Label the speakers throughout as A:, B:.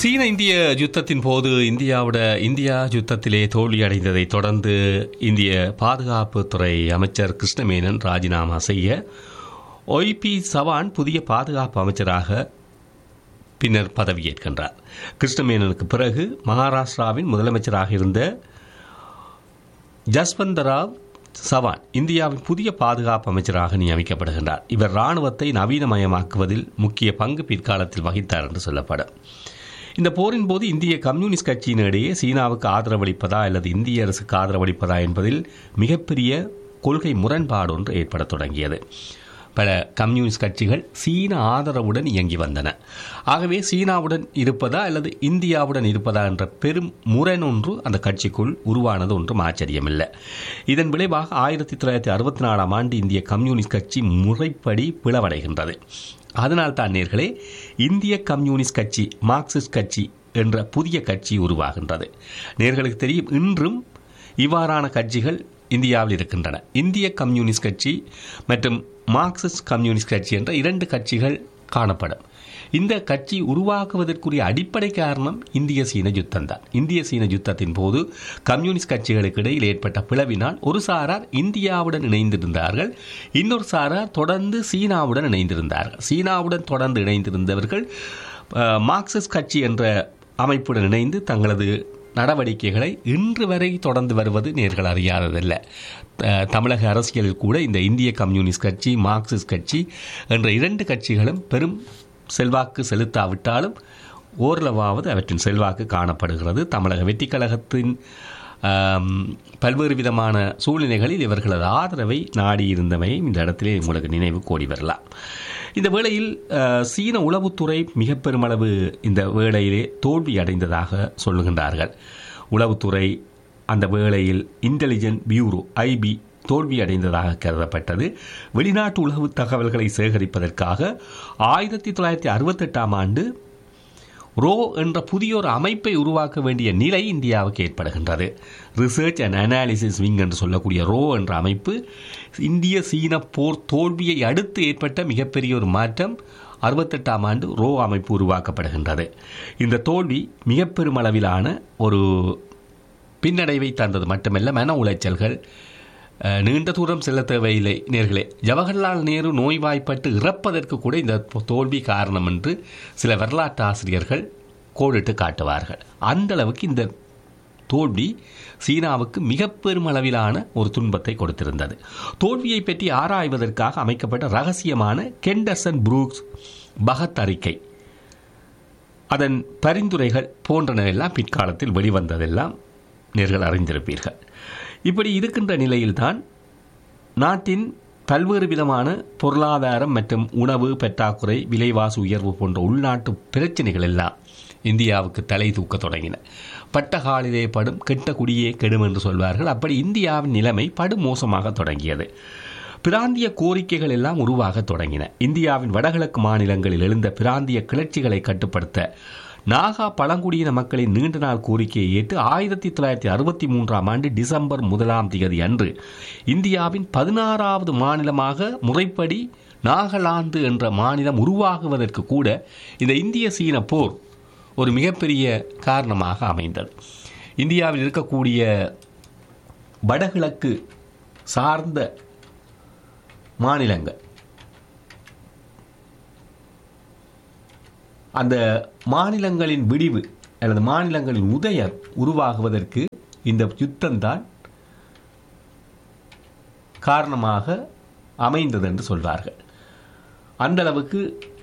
A: சீன இந்திய யுத்தத்தின் போது இந்தியாவோட இந்தியா யுத்தத்திலே தோல்வியடைந்ததை தொடர்ந்து இந்திய பாதுகாப்புத்துறை அமைச்சர் கிருஷ்ணமேனன் ராஜினாமா செய்ய ஒய்பி சவான் புதிய பாதுகாப்பு அமைச்சராக பின்னர் பதவியேற்கின்றார் கிருஷ்ணமேனனுக்கு பிறகு மகாராஷ்டிராவின் முதலமைச்சராக இருந்த ஜஸ்வந்தராவ் சவான் இந்தியாவின் புதிய பாதுகாப்பு அமைச்சராக நியமிக்கப்படுகின்றார் இவர் ராணுவத்தை நவீனமயமாக்குவதில் முக்கிய பங்கு பிற்காலத்தில் வகித்தார் என்று சொல்லப்படும் இந்த போரின் போது இந்திய கம்யூனிஸ்ட் கட்சியினிடையே சீனாவுக்கு ஆதரவளிப்பதா அல்லது இந்திய அரசுக்கு ஆதரவளிப்பதா என்பதில் மிகப்பெரிய கொள்கை முரண்பாடு ஒன்று ஏற்படத் தொடங்கியது பல கம்யூனிஸ்ட் கட்சிகள் சீன ஆதரவுடன் இயங்கி வந்தன ஆகவே சீனாவுடன் இருப்பதா அல்லது இந்தியாவுடன் இருப்பதா என்ற பெரும் முரண் ஒன்று அந்த கட்சிக்குள் உருவானது ஒன்றும் ஆச்சரியமில்லை இதன் விளைவாக ஆயிரத்தி தொள்ளாயிரத்தி அறுபத்தி நாலாம் ஆண்டு இந்திய கம்யூனிஸ்ட் கட்சி முறைப்படி பிளவடைகின்றது அதனால் தான் நேர்களே இந்திய கம்யூனிஸ்ட் கட்சி மார்க்சிஸ்ட் கட்சி என்ற புதிய கட்சி உருவாகின்றது நேர்களுக்கு தெரியும் இன்றும் இவ்வாறான கட்சிகள் இந்தியாவில் இருக்கின்றன இந்திய கம்யூனிஸ்ட் கட்சி மற்றும் மார்க்சிஸ்ட் கம்யூனிஸ்ட் கட்சி என்ற இரண்டு கட்சிகள் காணப்படும் இந்த கட்சி உருவாக்குவதற்குரிய அடிப்படை காரணம் இந்திய சீன யுத்தம் தான் இந்திய சீன யுத்தத்தின் போது கம்யூனிஸ்ட் கட்சிகளுக்கு இடையில் ஏற்பட்ட பிளவினால் ஒரு சாரார் இந்தியாவுடன் இணைந்திருந்தார்கள் இன்னொரு சாரார் தொடர்ந்து சீனாவுடன் இணைந்திருந்தார்கள் சீனாவுடன் தொடர்ந்து இணைந்திருந்தவர்கள் மார்க்சிஸ்ட் கட்சி என்ற அமைப்புடன் இணைந்து தங்களது நடவடிக்கைகளை இன்று வரை தொடர்ந்து வருவது நேர்கள் அறியாததல்ல தமிழக அரசியலில் கூட இந்த இந்திய கம்யூனிஸ்ட் கட்சி மார்க்சிஸ்ட் கட்சி என்ற இரண்டு கட்சிகளும் பெரும் செல்வாக்கு செலுத்தாவிட்டாலும் ஓரளவாவது அவற்றின் செல்வாக்கு காணப்படுகிறது தமிழக வெற்றி கழகத்தின் பல்வேறு விதமான சூழ்நிலைகளில் இவர்களது ஆதரவை நாடியிருந்தமை இந்த இடத்திலே உங்களுக்கு நினைவு கோடி வரலாம் இந்த வேளையில் சீன உளவுத்துறை மிக பெருமளவு இந்த வேளையிலே தோல்வி அடைந்ததாக சொல்லுகின்றார்கள் உளவுத்துறை அந்த வேளையில் இன்டெலிஜென்ட் பியூரோ ஐபி தோல்வி அடைந்ததாக கருதப்பட்டது வெளிநாட்டு உளவு தகவல்களை சேகரிப்பதற்காக ஆயிரத்தி தொள்ளாயிரத்தி அறுபத்தெட்டாம் ஆண்டு ரோ என்ற புதிய ஒரு அமைப்பை உருவாக்க வேண்டிய நிலை இந்தியாவுக்கு ஏற்படுகின்றது ரிசர்ச் அண்ட் அனாலிசிஸ் விங் என்று சொல்லக்கூடிய ரோ என்ற அமைப்பு இந்திய சீன போர் தோல்வியை அடுத்து ஏற்பட்ட மிகப்பெரிய ஒரு மாற்றம் அறுபத்தெட்டாம் ஆண்டு ரோ அமைப்பு உருவாக்கப்படுகின்றது இந்த தோல்வி மிக பெருமளவிலான ஒரு பின்னடைவை தந்தது மட்டுமல்ல மன உளைச்சல்கள் நீண்ட தூரம் செல்ல தேவையில்லை நேர்களே ஜவஹர்லால் நேரு நோய்வாய்ப்பட்டு இறப்பதற்கு கூட இந்த தோல்வி காரணம் என்று சில வரலாற்று ஆசிரியர்கள் கோடிட்டு காட்டுவார்கள் அந்த அளவுக்கு இந்த தோல்வி சீனாவுக்கு மிக பெருமளவிலான ஒரு துன்பத்தை கொடுத்திருந்தது தோல்வியை பற்றி ஆராய்வதற்காக அமைக்கப்பட்ட ரகசியமான கெண்டர்சன் புரூக்ஸ் பகத் அறிக்கை அதன் பரிந்துரைகள் போன்றனவெல்லாம் பிற்காலத்தில் வெளிவந்ததெல்லாம் நேர்கள் அறிந்திருப்பீர்கள் இப்படி இருக்கின்ற நிலையில்தான் நாட்டின் பல்வேறு விதமான பொருளாதாரம் மற்றும் உணவு பற்றாக்குறை விலைவாசி உயர்வு போன்ற உள்நாட்டு பிரச்சனைகள் எல்லாம் இந்தியாவுக்கு தலை தூக்க தொடங்கின பட்டகாலிலே படும் கெட்ட குடியே கெடும் என்று சொல்வார்கள் அப்படி இந்தியாவின் நிலைமை படுமோசமாக தொடங்கியது பிராந்திய கோரிக்கைகள் எல்லாம் உருவாக தொடங்கின இந்தியாவின் வடகிழக்கு மாநிலங்களில் எழுந்த பிராந்திய கிளர்ச்சிகளை கட்டுப்படுத்த நாகா பழங்குடியின மக்களின் நீண்ட நாள் கோரிக்கையை ஏற்று ஆயிரத்தி தொள்ளாயிரத்தி அறுபத்தி மூன்றாம் ஆண்டு டிசம்பர் முதலாம் தேதி அன்று இந்தியாவின் பதினாறாவது மாநிலமாக முறைப்படி நாகாலாந்து என்ற மாநிலம் உருவாகுவதற்கு கூட இந்த இந்திய சீன போர் ஒரு மிகப்பெரிய காரணமாக அமைந்தது இந்தியாவில் இருக்கக்கூடிய வடகிழக்கு சார்ந்த மாநிலங்கள் அந்த மாநிலங்களின் விடிவு அல்லது மாநிலங்களின் உதயம் உருவாகுவதற்கு இந்த யுத்தம்தான் காரணமாக அமைந்தது என்று சொல்வார்கள் அந்த அளவுக்கு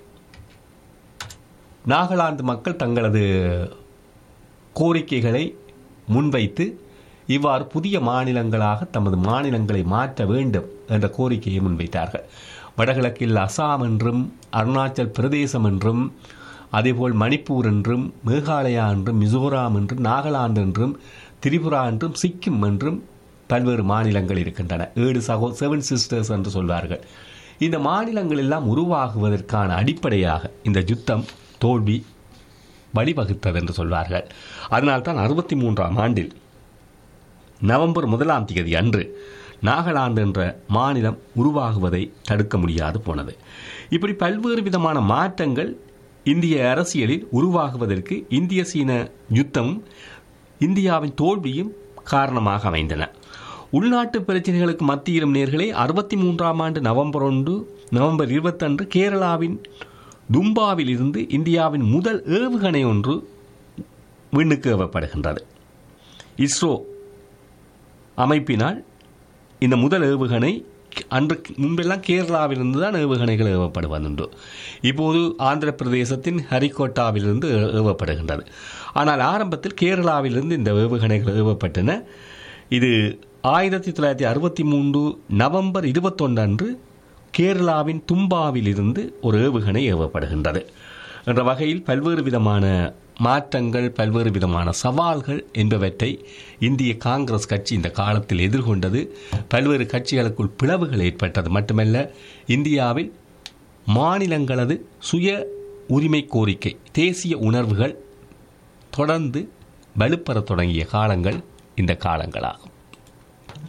A: நாகாலாந்து மக்கள் தங்களது கோரிக்கைகளை முன்வைத்து இவ்வாறு புதிய மாநிலங்களாக தமது மாநிலங்களை மாற்ற வேண்டும் என்ற கோரிக்கையை முன்வைத்தார்கள் வடகிழக்கில் அசாம் என்றும் அருணாச்சல் பிரதேசம் என்றும் அதேபோல் மணிப்பூர் என்றும் மேகாலயா என்றும் மிசோராம் என்றும் நாகாலாந்து என்றும் திரிபுரா என்றும் சிக்கிம் என்றும் பல்வேறு மாநிலங்கள் இருக்கின்றன ஏழு சகோ செவன் சிஸ்டர்ஸ் என்று சொல்வார்கள் இந்த மாநிலங்கள் எல்லாம் உருவாகுவதற்கான அடிப்படையாக இந்த யுத்தம் தோல்வி வழிவகுத்தது என்று சொல்வார்கள் அதனால்தான் அறுபத்தி மூன்றாம் ஆண்டில் நவம்பர் முதலாம் தேதி அன்று நாகாலாந்து என்ற மாநிலம் உருவாகுவதை தடுக்க முடியாது போனது இப்படி பல்வேறு விதமான மாற்றங்கள் இந்திய அரசியலில் உருவாகுவதற்கு இந்திய சீன யுத்தமும் இந்தியாவின் தோல்வியும் காரணமாக அமைந்தன உள்நாட்டு பிரச்சனைகளுக்கு மத்தியிலும் நேர்களே அறுபத்தி மூன்றாம் ஆண்டு நவம்பர் ஒன்று நவம்பர் இருபத்தன்று கேரளாவின் தும்பாவில் இருந்து இந்தியாவின் முதல் ஏவுகணை ஒன்று விண்ணுக்கு ஏவப்படுகின்றது இஸ்ரோ அமைப்பினால் இந்த முதல் ஏவுகணை அன்று முன்பெல்லாம் கேரளாவிலிருந்து தான் ஏவுகணைகள் ஏவப்படுவதுண்டு இப்போது ஆந்திர பிரதேசத்தின் ஹரிகோட்டாவிலிருந்து ஏ- ஏவப்படுகின்றது ஆனால் ஆரம்பத்தில் கேரளாவிலிருந்து இந்த ஏவுகணைகள் ஏவப்பட்டன இது ஆயிரத்தி தொள்ளாயிரத்தி அறுபத்தி மூன்று நவம்பர் இருபத்தொன்று அன்று கேரளாவின் தும்பாவிலிருந்து ஒரு ஏவுகணை ஏவப்படுகின்றது என்ற வகையில் பல்வேறு விதமான மாற்றங்கள் பல்வேறு விதமான சவால்கள் என்பவற்றை இந்திய காங்கிரஸ் கட்சி இந்த காலத்தில் எதிர்கொண்டது பல்வேறு கட்சிகளுக்குள் பிளவுகள் ஏற்பட்டது மட்டுமல்ல இந்தியாவில் மாநிலங்களது சுய உரிமை கோரிக்கை தேசிய உணர்வுகள் தொடர்ந்து வலுப்பெறத் தொடங்கிய காலங்கள் இந்த காலங்களாகும்